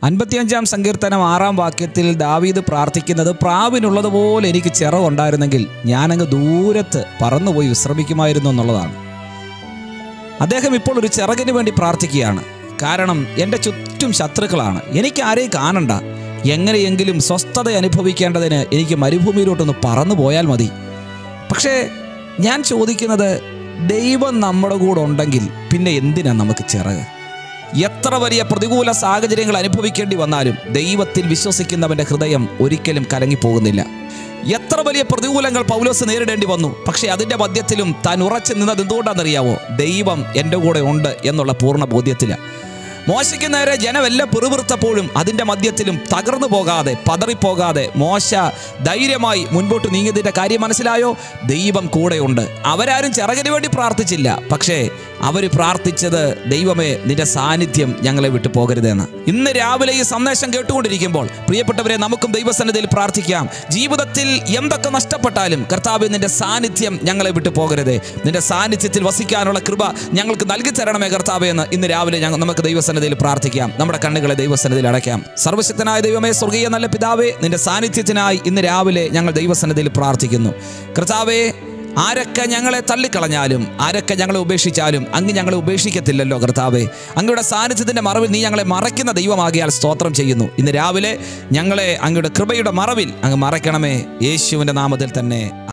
അൻപത്തിയഞ്ചാം സങ്കീർത്തനം ആറാം വാക്യത്തിൽ ദാവീദ് പ്രാർത്ഥിക്കുന്നത് പ്രാവിനുള്ളതുപോലെ എനിക്ക് ചിറകുണ്ടായിരുന്നെങ്കിൽ ഞാനങ്ങ് ദൂരത്ത് പറന്നുപോയി വിശ്രമിക്കുമായിരുന്നു എന്നുള്ളതാണ് അദ്ദേഹം ഇപ്പോൾ ഒരു ചിറകിന് വേണ്ടി പ്രാർത്ഥിക്കുകയാണ് കാരണം എൻ്റെ ചുറ്റും ശത്രുക്കളാണ് എനിക്ക് ആരെയും കാണണ്ട എങ്ങനെയെങ്കിലും സ്വസ്ഥത അനുഭവിക്കേണ്ടതിന് എനിക്ക് മരുഭൂമിയിലോട്ടൊന്ന് പറന്നു പോയാൽ മതി പക്ഷേ ഞാൻ ചോദിക്കുന്നത് ദൈവം നമ്മുടെ കൂടെ ഉണ്ടെങ്കിൽ പിന്നെ എന്തിനാ നമുക്ക് ചിറക് എത്ര വലിയ പ്രതികൂല സാഹചര്യങ്ങൾ അനുഭവിക്കേണ്ടി വന്നാലും ദൈവത്തിൽ വിശ്വസിക്കുന്നവന്റെ ഹൃദയം ഒരിക്കലും കലങ്ങിപ്പോകുന്നില്ല എത്ര വലിയ പ്രതികൂലങ്ങൾ പൗലോസ് നേരിടേണ്ടി വന്നു പക്ഷേ അതിൻ്റെ മധ്യത്തിലും താൻ ഉറച്ചു നിന്നത് എന്തുകൊണ്ടാണെന്നറിയാവോ ദൈവം എൻ്റെ കൂടെ ഉണ്ട് എന്നുള്ള പൂർണ്ണ ബോധ്യത്തിലാണ് മോശയ്ക്ക് നേരെ ജനമെല്ലാം പിറുപിറുത്തപ്പോഴും അതിൻ്റെ മധ്യത്തിലും തകർന്നു പോകാതെ പതറിപ്പോകാതെ മോശ ധൈര്യമായി മുൻപോട്ട് നീങ്ങിയതിൻ്റെ കാര്യം മനസ്സിലായോ ദൈവം കൂടെയുണ്ട് അവരാരും ചിറകിന് വേണ്ടി പ്രാർത്ഥിച്ചില്ല പക്ഷേ അവർ പ്രാർത്ഥിച്ചത് ദൈവമേ നിന്റെ സാന്നിധ്യം ഞങ്ങളെ വിട്ടു പോകരുതെന്ന് ഇന്ന് രാവിലെ ഈ സന്ദേശം കേട്ടുകൊണ്ടിരിക്കുമ്പോൾ പ്രിയപ്പെട്ടവരെ നമുക്കും ദൈവസന്നിധിയിൽ പ്രാർത്ഥിക്കാം ജീവിതത്തിൽ എന്തൊക്കെ നഷ്ടപ്പെട്ടാലും കർത്താവ് നിന്റെ സാന്നിധ്യം ഞങ്ങളെ വിട്ടു പോകരുതേ നിന്റെ സാന്നിധ്യത്തിൽ വസിക്കാനുള്ള കൃപ ഞങ്ങൾക്ക് നൽകി തരണമേ കർത്താവേ എന്ന് ഇന്ന് രാവിലെ ഞങ്ങൾ നമുക്ക് ദൈവസന്നിധിയിൽ പ്രാർത്ഥിക്കാം നമ്മുടെ കണ്ണുകളെ ദൈവസന്നിധിയിൽ അടയ്ക്കാം സർവശക്തനായ ദൈവമേ സ്വർഗീയ നല്ല പിതാവേ നിന്റെ സാന്നിധ്യത്തിനായി ഇന്ന് രാവിലെ ഞങ്ങൾ ദൈവസന്നിധിയിൽ പ്രാർത്ഥിക്കുന്നു കർത്താവേ ആരൊക്കെ ഞങ്ങളെ തള്ളിക്കളഞ്ഞാലും ആരൊക്കെ ഞങ്ങളെ ഉപേക്ഷിച്ചാലും അങ്ങ് ഞങ്ങളെ ഉപേക്ഷിക്കത്തില്ലല്ലോ കർത്താവേ അങ്ങയുടെ സാന്നിധ്യത്തിൻ്റെ മറവിൽ നീ ഞങ്ങളെ മറയ്ക്കുന്ന ദൈവമാകിയാൽ സ്തോത്രം ചെയ്യുന്നു ഇന്ന് രാവിലെ ഞങ്ങളെ അങ്ങയുടെ കൃപയുടെ മറവിൽ അങ്ങ് മറയ്ക്കണമേ യേശുവിൻ്റെ നാമത്തിൽ തന്നെ